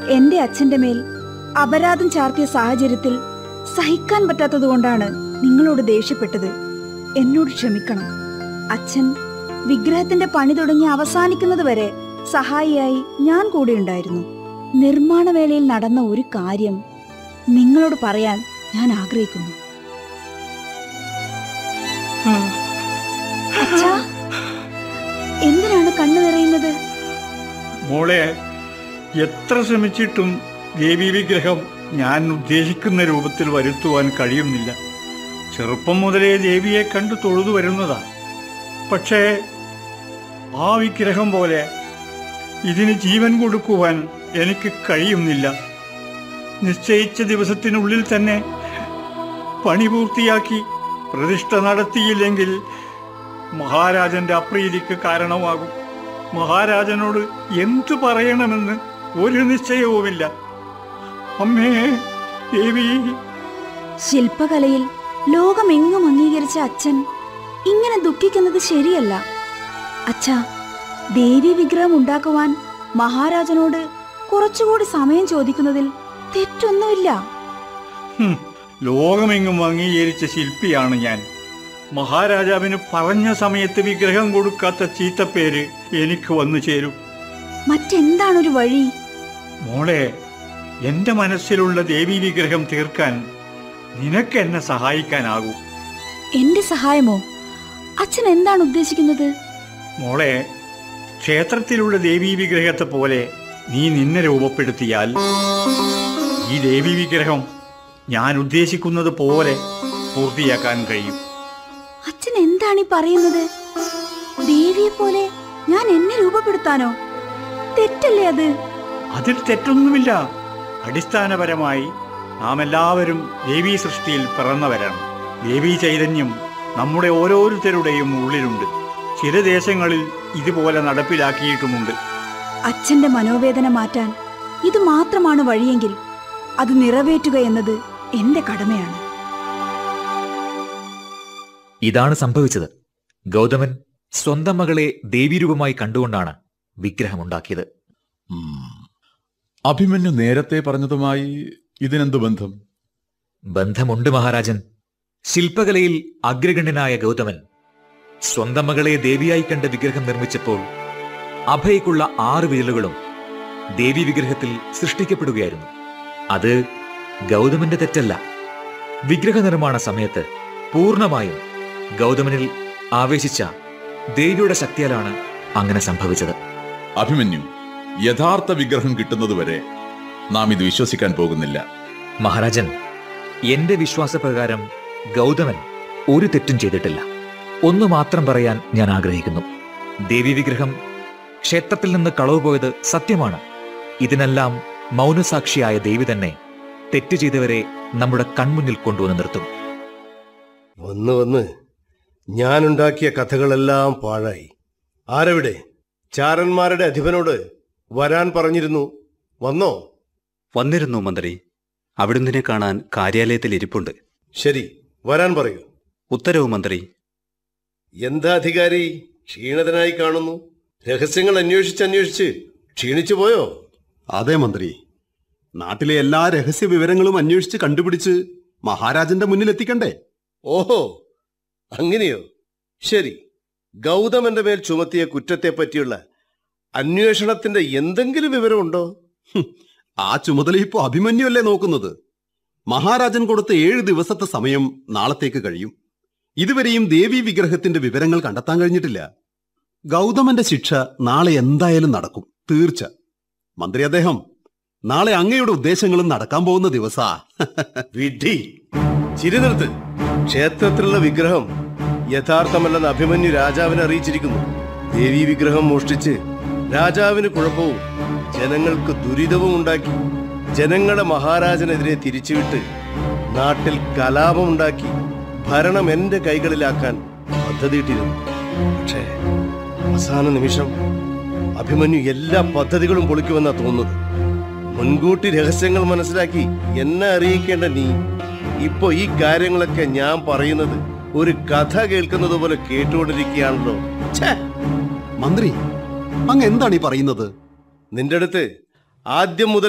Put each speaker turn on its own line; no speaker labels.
എന്റെ അച്ഛന്റെ മേൽ അപരാധം ചാർത്തിയ സാഹചര്യത്തിൽ സഹിക്കാൻ പറ്റാത്തതുകൊണ്ടാണ് നിങ്ങളോട് ദേഷ്യപ്പെട്ടത് എന്നോട് ക്ഷമിക്കണം അച്ഛൻ വിഗ്രഹത്തിന്റെ പണി തുടങ്ങി അവസാനിക്കുന്നത് വരെ സഹായിയായി ഞാൻ കൂടെ ഉണ്ടായിരുന്നു നിർമ്മാണ വേളയിൽ നടന്ന ഒരു കാര്യം നിങ്ങളോട് പറയാൻ ഞാൻ ആഗ്രഹിക്കുന്നു അച്ഛാ എന്തിനാണ് കണ്ണു നിറയുന്നത്
മോളെ എത്ര ശ്രമിച്ചിട്ടും ദേവി വിഗ്രഹം ഞാൻ ഉദ്ദേശിക്കുന്ന രൂപത്തിൽ വരുത്തുവാൻ കഴിയുന്നില്ല ചെറുപ്പം മുതലേ ദേവിയെ കണ്ടു തൊഴുതു വരുന്നതാ പക്ഷേ ആ വിഗ്രഹം പോലെ ഇതിന് ജീവൻ കൊടുക്കുവാൻ എനിക്ക് കഴിയുന്നില്ല നിശ്ചയിച്ച ദിവസത്തിനുള്ളിൽ തന്നെ പണി പൂർത്തിയാക്കി പ്രതിഷ്ഠ നടത്തിയില്ലെങ്കിൽ മഹാരാജന്റെ അപ്രീതിക്ക് കാരണമാകും മഹാരാജനോട് എന്തു പറയണമെന്ന് ഒരു നിശ്ചയവുമില്ല അമ്മേ ദേവി
ശില്പകലയിൽ ലോകമെങ്ങും അംഗീകരിച്ച അച്ഛൻ ഇങ്ങനെ ദുഃഖിക്കുന്നത് ശരിയല്ല അച്ഛാ ദേവി വിഗ്രഹം ഉണ്ടാക്കുവാൻ മഹാരാജനോട് കുറച്ചുകൂടി സമയം ചോദിക്കുന്നതിൽ തെറ്റൊന്നുമില്ല
ഹും, ലോകമെങ്ങും അംഗീകരിച്ച ശില്പിയാണ് ഞാൻ മഹാരാജാവിന് പറഞ്ഞ സമയത്ത് വിഗ്രഹം കൊടുക്കാത്ത ചീത്തപ്പേര് എനിക്ക് വന്നു ചേരും
മറ്റെന്താണൊരു വഴി
മോളെ എന്റെ മനസ്സിലുള്ള ദേവി വിഗ്രഹം തീർക്കാൻ നിനക്ക് എന്നെ സഹായിക്കാനാകൂ
എന്റെ സഹായമോ അച്ഛൻ എന്താണ് ഉദ്ദേശിക്കുന്നത്
മോളെ ക്ഷേത്രത്തിലുള്ള ദേവീ വിഗ്രഹത്തെ പോലെ നീ നിന്നെ രൂപപ്പെടുത്തിയാൽ ഈ ദേവി വിഗ്രഹം ഞാൻ ഉദ്ദേശിക്കുന്നത് പോലെ പൂർത്തിയാക്കാൻ കഴിയും
അച്ഛൻ എന്താണ് ഈ പറയുന്നത് ദേവിയെ പോലെ ഞാൻ എന്നെ രൂപപ്പെടുത്താനോ തെറ്റല്ലേ അത്
അതിൽ തെറ്റൊന്നുമില്ല അടിസ്ഥാനപരമായി നാം എല്ലാവരും ദേവീ സൃഷ്ടിയിൽ പിറന്നവരാണ് ദേവീ ചൈതന്യം നമ്മുടെ ഓരോരുത്തരുടെയും ഉള്ളിലുണ്ട് ചില ദേശങ്ങളിൽ ഇതുപോലെ നടപ്പിലാക്കിയിട്ടുമുണ്ട്
അച്ഛന്റെ മനോവേദന മാറ്റാൻ ഇത് മാത്രമാണ് വഴിയെങ്കിൽ അത് നിറവേറ്റുക എന്നത് എന്റെ കടമയാണ്
ഇതാണ് സംഭവിച്ചത് ഗൗതമൻ സ്വന്തം മകളെ ദേവീരൂപമായി കണ്ടുകൊണ്ടാണ് വിഗ്രഹമുണ്ടാക്കിയത്
ഉം. അഭിമന്യു നേരത്തെ പറഞ്ഞതുമായി ഇതിനെന്തു ബന്ധം
ബന്ധമുണ്ട് മഹാരാജൻ ശില്പകലയിൽ അഗ്രഗണ്യനായ ഗൗതമൻ സ്വന്തം മകളെ ദേവിയായി കണ്ട വിഗ്രഹം നിർമ്മിച്ചപ്പോൾ അഭയ്ക്കുള്ള ആറ് വിരലുകളും ദേവി വിഗ്രഹത്തിൽ സൃഷ്ടിക്കപ്പെടുകയായിരുന്നു അത് ഗൗതമന്റെ തെറ്റല്ല വിഗ്രഹ നിർമ്മാണ സമയത്ത് പൂർണ്ണമായും ഗൗതമനിൽ ആവേശിച്ച ദേവിയുടെ ശക്തിയാലാണ് അങ്ങനെ സംഭവിച്ചത്
അഭിമന്യു യഥാർത്ഥ വിഗ്രഹം കിട്ടുന്നതുവരെ നാം ഇത് വിശ്വസിക്കാൻ പോകുന്നില്ല
മഹാരാജൻ എന്റെ വിശ്വാസപ്രകാരം ഗൗതമൻ ഒരു തെറ്റും ചെയ്തിട്ടില്ല ഒന്ന് മാത്രം പറയാൻ ഞാൻ ആഗ്രഹിക്കുന്നു ദേവി വിഗ്രഹം ക്ഷേത്രത്തിൽ നിന്ന് കളവ് പോയത് സത്യമാണ് ഇതിനെല്ലാം മൗനസാക്ഷിയായ ദേവി തന്നെ തെറ്റ് ചെയ്തവരെ നമ്മുടെ കൺമുന്നിൽ കൊണ്ടുവന്ന് നിർത്തും
വന്ന് വന്ന് ഞാനുണ്ടാക്കിയ കഥകളെല്ലാം പാഴായി ആരവിടെ ചാരന്മാരുടെ അധിപനോട് വരാൻ പറഞ്ഞിരുന്നു വന്നോ
വന്നിരുന്നു മന്ത്രി അവിടുന്നിനെ കാണാൻ കാര്യാലയത്തിൽ ഇരിപ്പുണ്ട്
ശരി വരാൻ പറയൂ
ഉത്തരവ് മന്ത്രി
എന്താ അധികാരി ക്ഷീണിതനായി കാണുന്നു രഹസ്യങ്ങൾ അന്വേഷിച്ച് അന്വേഷിച്ച് ക്ഷീണിച്ചു പോയോ
അതെ മന്ത്രി നാട്ടിലെ എല്ലാ രഹസ്യ വിവരങ്ങളും അന്വേഷിച്ച് കണ്ടുപിടിച്ച് മഹാരാജന്റെ മുന്നിൽ എത്തിക്കണ്ടേ
ഓഹോ അങ്ങനെയോ ശരി ഗൗതമന്റെ മേൽ ചുമത്തിയ കുറ്റത്തെ പറ്റിയുള്ള അന്വേഷണത്തിന്റെ എന്തെങ്കിലും വിവരമുണ്ടോ
ഹും, ആ ചുമതല ഇപ്പോ അഭിമന്യുവല്ലേ നോക്കുന്നത് മഹാരാജൻ കൊടുത്ത ഏഴ് ദിവസത്തെ സമയം നാളത്തേക്ക് കഴിയും ഇതുവരെയും ദേവി വിഗ്രഹത്തിന്റെ വിവരങ്ങൾ കണ്ടെത്താൻ കഴിഞ്ഞിട്ടില്ല ഗൗതമന്റെ ശിക്ഷ നാളെ എന്തായാലും നടക്കും തീർച്ച മന്ത്രി അദ്ദേഹം നാളെ അങ്ങയുടെ ഉദ്ദേശങ്ങളും നടക്കാൻ പോകുന്ന ദിവസാ
വിഡ്ഢി ചിരി നിർത്ത് ക്ഷേത്രത്തിലുള്ള വിഗ്രഹം യഥാർത്ഥമല്ലെന്ന് അഭിമന്യു രാജാവിനെ അറിയിച്ചിരിക്കുന്നു ദേവീ വിഗ്രഹം മോഷ്ടിച്ച് രാജാവിന് കുഴപ്പവും ജനങ്ങൾക്ക് ദുരിതവും ഉണ്ടാക്കി ജനങ്ങളെ മഹാരാജനെതിരെ തിരിച്ചുവിട്ട് നാട്ടിൽ കലാപമുണ്ടാക്കി ഭരണം എന്റെ കൈകളിലാക്കാൻ പദ്ധതിയിട്ടിരുന്നു പക്ഷേ അവസാന നിമിഷം അഭിമന്യു എല്ലാ പദ്ധതികളും പൊളിക്കുമെന്നാ തോന്നുന്നത് മുൻകൂട്ടി രഹസ്യങ്ങൾ മനസ്സിലാക്കി എന്നെ അറിയിക്കേണ്ട നീ ഇപ്പൊ ഈ കാര്യങ്ങളൊക്കെ ഞാൻ പറയുന്നത് ഒരു കഥ കേൾക്കുന്നത് പോലെ കേട്ടുകൊണ്ടിരിക്കുകയാണല്ലോ ഛേ
മന്ത്രി അങ്ങ് എന്താണ് ഈ പറയുന്നത്
നിന്റെ അടുത്ത് ആദ്യം മുതൽ